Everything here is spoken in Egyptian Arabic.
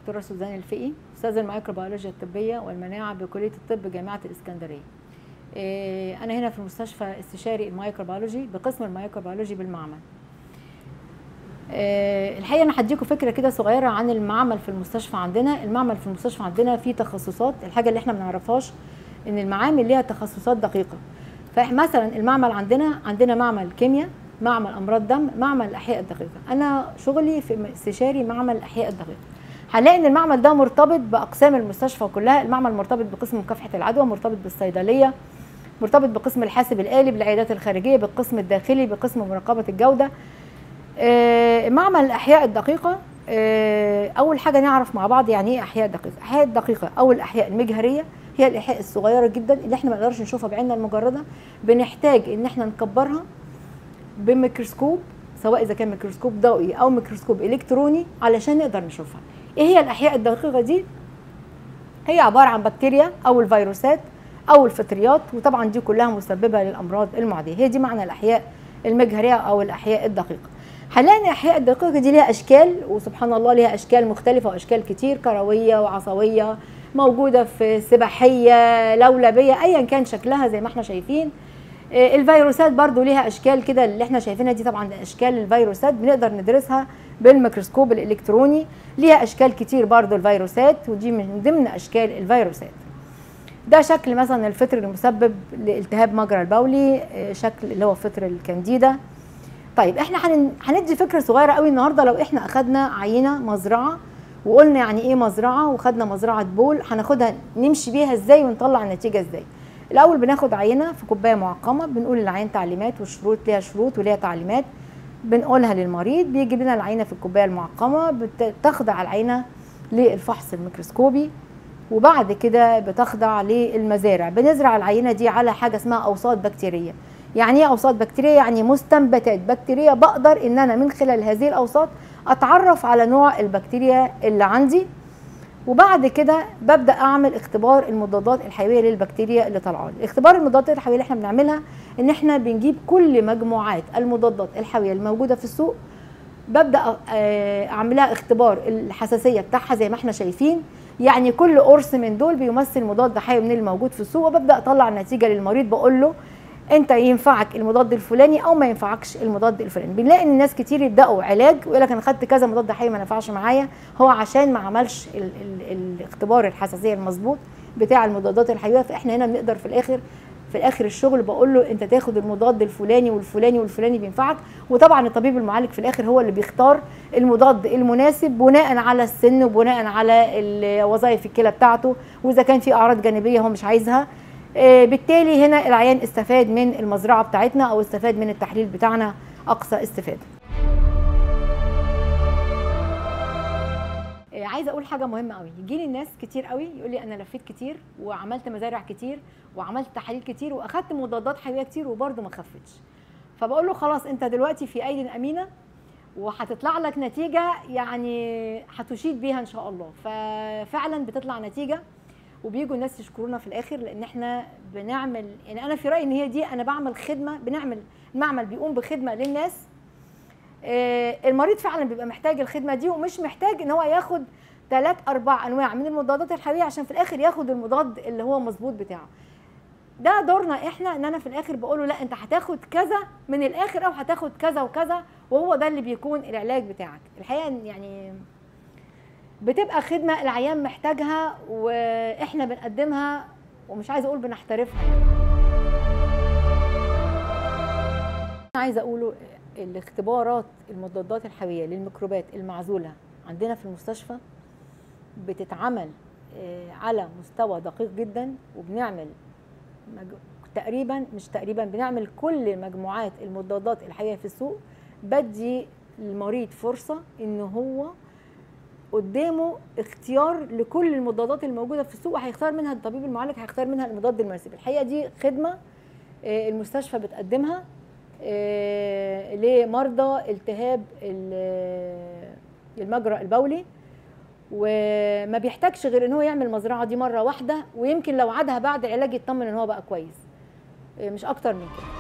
دكتوره سوزان الفقي استاذ الميكروبيولوجيا الطبيه والمناعه بكليه الطب جامعه الاسكندريه إيه، انا هنا في المستشفى استشاري الميكروبيولوجي بقسم الميكروبيولوجي بالمعمل إيه، الحقيقه انا هديكم فكره كده صغيره عن المعمل في المستشفى عندنا المعمل في المستشفى عندنا فيه تخصصات الحاجه اللي احنا ما نعرفهاش ان المعامل ليها تخصصات دقيقه فمثلا المعمل عندنا عندنا معمل كيمياء معمل امراض دم معمل الاحياء الدقيقه انا شغلي في استشاري معمل الاحياء الدقيقه هنلاقي ان المعمل ده مرتبط باقسام المستشفى كلها المعمل مرتبط بقسم مكافحه العدوى مرتبط بالصيدليه مرتبط بقسم الحاسب الالي بالعيادات الخارجيه بالقسم الداخلي بقسم مراقبه الجوده آه، معمل الاحياء الدقيقه آه، اول حاجه نعرف مع بعض يعني ايه احياء دقيقه الاحياء الدقيقه او الاحياء المجهريه هي الاحياء الصغيره جدا اللي احنا ما نقدرش نشوفها بعيننا المجرده بنحتاج ان احنا نكبرها بميكروسكوب سواء اذا كان ميكروسكوب ضوئي او ميكروسكوب الكتروني علشان نقدر نشوفها ايه هي الاحياء الدقيقه دي هي عباره عن بكتيريا او الفيروسات او الفطريات وطبعا دي كلها مسببه للامراض المعديه هي دي معنى الاحياء المجهريه او الاحياء الدقيقه هنلاقي ان الاحياء الدقيقه دي ليها اشكال وسبحان الله ليها اشكال مختلفه واشكال كتير كرويه وعصويه موجوده في سباحيه لولبيه ايا كان شكلها زي ما احنا شايفين آه، الفيروسات برضو ليها اشكال كده اللي احنا شايفينها دي طبعا اشكال الفيروسات بنقدر ندرسها بالميكروسكوب الالكتروني ليها اشكال كتير برضو الفيروسات ودي من ضمن اشكال الفيروسات ده شكل مثلا الفطر المسبب لالتهاب مجرى البولي آه، شكل اللي هو فطر الكانديدا طيب احنا هن- هندي فكره صغيره قوي النهارده لو احنا اخدنا عينه مزرعه وقلنا يعني ايه مزرعه وخدنا مزرعه بول هناخدها نمشي بيها ازاي ونطلع النتيجه ازاي الاول بناخد عينه في كوبايه معقمه بنقول للعين تعليمات والشروط ليها شروط وليها تعليمات بنقولها للمريض بيجي لنا العينه في الكوبايه المعقمه بتخضع العينه للفحص الميكروسكوبي وبعد كده بتخضع للمزارع بنزرع العينه دي على حاجه اسمها اوساط بكتيريه يعني ايه اوساط بكتيريه يعني مستنبتات بكتيريه بقدر ان انا من خلال هذه الاوساط اتعرف على نوع البكتيريا اللي عندي وبعد كده ببدا اعمل اختبار المضادات الحيويه للبكتيريا اللي طالعه لي اختبار المضادات الحيويه اللي احنا بنعملها ان احنا بنجيب كل مجموعات المضادات الحيويه الموجوده في السوق ببدا آه، اعملها اختبار الحساسيه بتاعها زي ما احنا شايفين يعني كل قرص من دول بيمثل مضاد حيوي من الموجود في السوق وببدا اطلع النتيجه للمريض بقول له انت ينفعك المضاد الفلاني او ما ينفعكش المضاد الفلاني بنلاقي ان الناس كتير يبداوا علاج ويقول لك انا خدت كذا مضاد حيوي ما نفعش معايا هو عشان ما عملش ال ال الاختبار الحساسيه المظبوط بتاع المضادات الحيويه فاحنا هنا بنقدر في الاخر في الاخر الشغل بقول له انت تاخد المضاد الفلاني والفلاني والفلاني بينفعك وطبعا الطبيب المعالج في الاخر هو اللي بيختار المضاد المناسب بناء على السن وبناء على ال- وظائف الكلى بتاعته واذا كان في اعراض جانبيه هو مش عايزها آه، بالتالي هنا العيان استفاد من المزرعه بتاعتنا او استفاد من التحليل بتاعنا اقصى استفاده آه، عايزه اقول حاجه مهمه قوي يجي لي الناس كتير قوي يقول لي انا لفيت كتير وعملت مزارع كتير وعملت تحاليل كتير واخدت مضادات حيويه كتير وبرده ما خفتش فبقول له خلاص انت دلوقتي في ايد امينه وهتطلع لك نتيجه يعني هتشيد بيها ان شاء الله ففعلا بتطلع نتيجه وبيجوا الناس يشكرونا في الاخر لان احنا بنعمل يعني انا في رايي ان هي دي انا بعمل خدمه بنعمل المعمل بيقوم بخدمه للناس آه، المريض فعلا بيبقى محتاج الخدمه دي ومش محتاج ان هو ياخد ثلاث اربع انواع من المضادات الحيويه عشان في الاخر ياخد المضاد اللي هو مظبوط بتاعه ده دورنا احنا ان انا في الاخر بقول له لا انت هتاخد كذا من الاخر او هتاخد كذا وكذا وهو ده اللي بيكون العلاج بتاعك الحقيقه إن يعني بتبقى خدمه العيان محتاجها واحنا بنقدمها ومش عايزه اقول بنحترفها انا عايزه اقوله الاختبارات المضادات الحيويه للميكروبات المعزوله عندنا في المستشفى بتتعمل آه، على مستوى دقيق جدا وبنعمل مج... تقريبا مش تقريبا بنعمل كل مجموعات المضادات الحيويه في السوق بدي المريض فرصه ان هو قدامه اختيار لكل المضادات الموجوده في السوق وهيختار منها الطبيب المعالج هيختار منها المضاد المناسب الحقيقه دي خدمه آه، المستشفى بتقدمها آه، لمرضى التهاب ال- المجرى البولي وما بيحتاجش غير ان هو يعمل المزرعه دي مره واحده ويمكن لو عادها بعد علاج يطمن ان هو بقى كويس آه، مش اكتر من كده